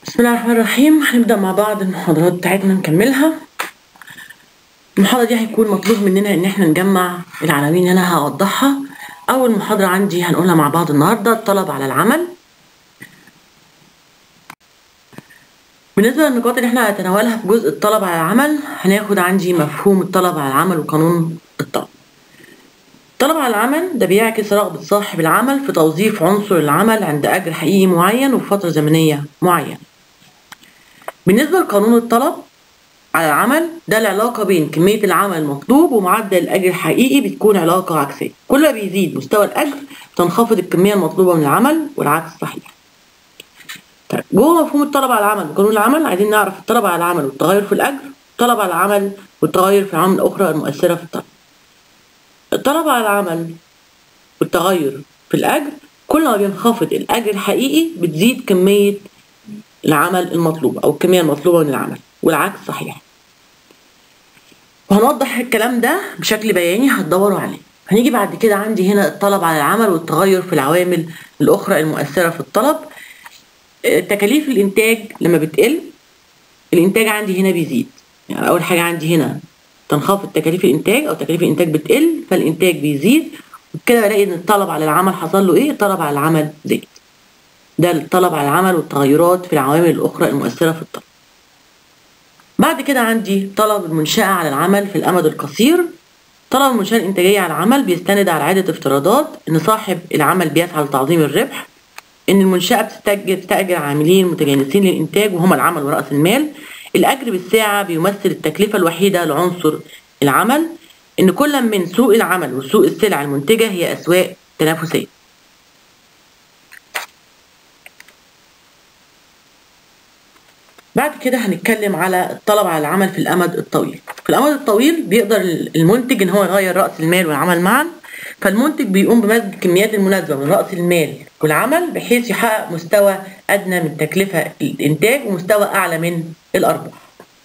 بسم الله الرحمن الرحيم هنبدأ مع بعض المحاضرات بتاعتنا نكملها المحاضرة دي هيكون مطلوب مننا ان احنا نجمع العناوين اللي انا هوضحها اول محاضرة عندي هنقولها مع بعض النهاردة الطلب على العمل بالنسبة للنقاط اللي احنا هنتناولها في جزء الطلب على العمل هناخد عندي مفهوم الطلب على العمل وقانون الطلب الطلب على العمل ده بيعكس رغبة صاحب العمل في توظيف عنصر العمل عند أجر حقيقي معين وفي فترة زمنية معينة بالنسبة لقانون الطلب على العمل ده العلاقة بين كمية العمل المطلوب ومعدل الأجر الحقيقي بتكون علاقة عكسية كل ما بيزيد مستوى الأجر تنخفض الكمية المطلوبة من العمل والعكس صحيح طيب جوه مفهوم الطلب على العمل وقانون العمل عايزين نعرف الطلب على العمل والتغير في الأجر الطلب على العمل والتغير في العوامل الأخرى المؤثرة في الطلب الطلب على العمل والتغير في الأجر كل ما بينخفض الأجر الحقيقي بتزيد كمية العمل المطلوب أو الكمية المطلوبة من العمل والعكس صحيح وهنوضح الكلام ده بشكل بياني هتدوروا عليه هنيجي بعد كده عندي هنا الطلب على العمل والتغير في العوامل الأخرى المؤثرة في الطلب تكاليف الإنتاج لما بتقل الإنتاج عندي هنا بيزيد يعني أول حاجة عندي هنا تنخفض تكاليف الإنتاج أو تكاليف الإنتاج بتقل فالإنتاج بيزيد وبكده بلاقي إن الطلب على العمل حصل له إيه؟ الطلب على العمل زاد ده الطلب على العمل والتغيرات في العوامل الأخرى المؤثرة في الطلب بعد كده عندي طلب المنشأة على العمل في الأمد القصير طلب المنشأة الإنتاجية على العمل بيستند على عدة افتراضات إن صاحب العمل بيسعى لتعظيم الربح إن المنشأة بتستأجر بتستأجر عاملين متجانسين للإنتاج وهما العمل ورأس المال الأجر بالساعة بيمثل التكلفة الوحيدة لعنصر العمل إن كل من سوق العمل وسوق السلع المنتجة هي أسواق تنافسية بعد كده هنتكلم على الطلب على العمل في الأمد الطويل في الأمد الطويل بيقدر المنتج إن هو يغير رأس المال والعمل معا فالمنتج بيقوم بمزج الكميات المناسبة من رأس المال والعمل بحيث يحقق مستوى أدنى من تكلفة الإنتاج ومستوى أعلى من الأرباح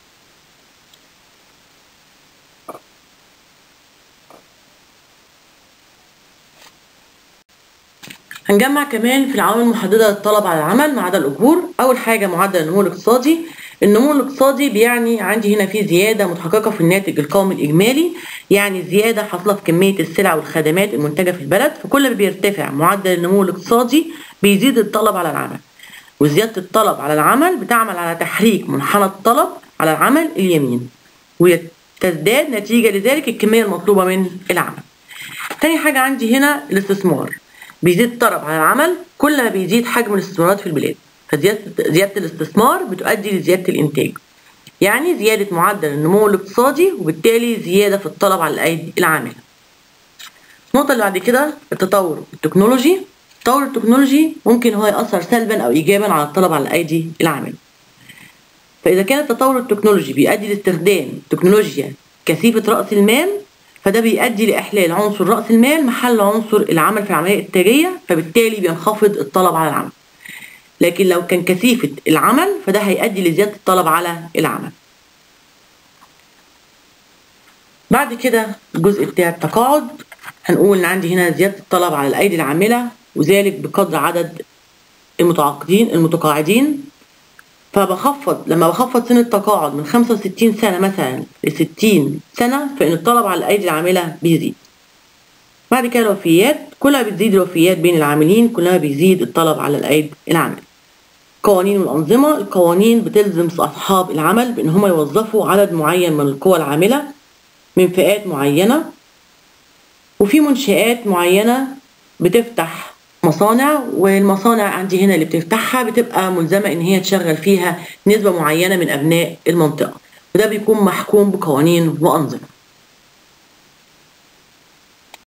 هنجمع كمان في العوامل المحددة للطلب على العمل ما عدا الأجور أول حاجة معدل النمو الاقتصادي النمو الاقتصادي بيعني عندي هنا في زيادة متحققة في الناتج القومي الإجمالي يعني زيادة حاصلة في كمية السلع والخدمات المنتجة في البلد فكل ما بيرتفع معدل النمو الاقتصادي بيزيد الطلب على العمل وزيادة الطلب على العمل بتعمل على تحريك منحنى الطلب على العمل اليمين وتزداد نتيجة لذلك الكمية المطلوبة من العمل تاني حاجة عندي هنا الاستثمار بيزيد الطلب على العمل كل ما بيزيد حجم الاستثمارات في البلاد فزيادة زيادة الاستثمار بتؤدي لزيادة الإنتاج يعني زيادة معدل النمو الاقتصادي وبالتالي زيادة في الطلب على الأيدي العاملة النقطة اللي بعد كده التطور التكنولوجي التطور التكنولوجي ممكن هو يأثر سلبا أو إيجابا على الطلب على الأيدي العاملة فإذا كان التطور التكنولوجي بيؤدي لاستخدام تكنولوجيا كثيفة رأس المال فده بيؤدي لإحلال عنصر رأس المال محل عنصر العمل في العملية الإنتاجية فبالتالي بينخفض الطلب على العمل لكن لو كان كثيفة العمل فده هيؤدي لزيادة الطلب على العمل بعد كده الجزء بتاع التقاعد هنقول ان عندي هنا زيادة الطلب على الأيدي العاملة وذلك بقدر عدد المتعاقدين المتقاعدين فبخفض لما بخفض سن التقاعد من 65 سنة مثلا ل 60 سنة فإن الطلب على الأيدي العاملة بيزيد بعد كده الوفيات كل ما بتزيد الوفيات بين العاملين كل ما بيزيد الطلب على الأيدي العاملة قوانين والأنظمة القوانين بتلزم أصحاب العمل بأن هم يوظفوا عدد معين من القوى العاملة من فئات معينة وفي منشآت معينة بتفتح مصانع والمصانع عندي هنا اللي بتفتحها بتبقى ملزمة ان هي تشغل فيها نسبة معينة من ابناء المنطقة وده بيكون محكوم بقوانين وانظمة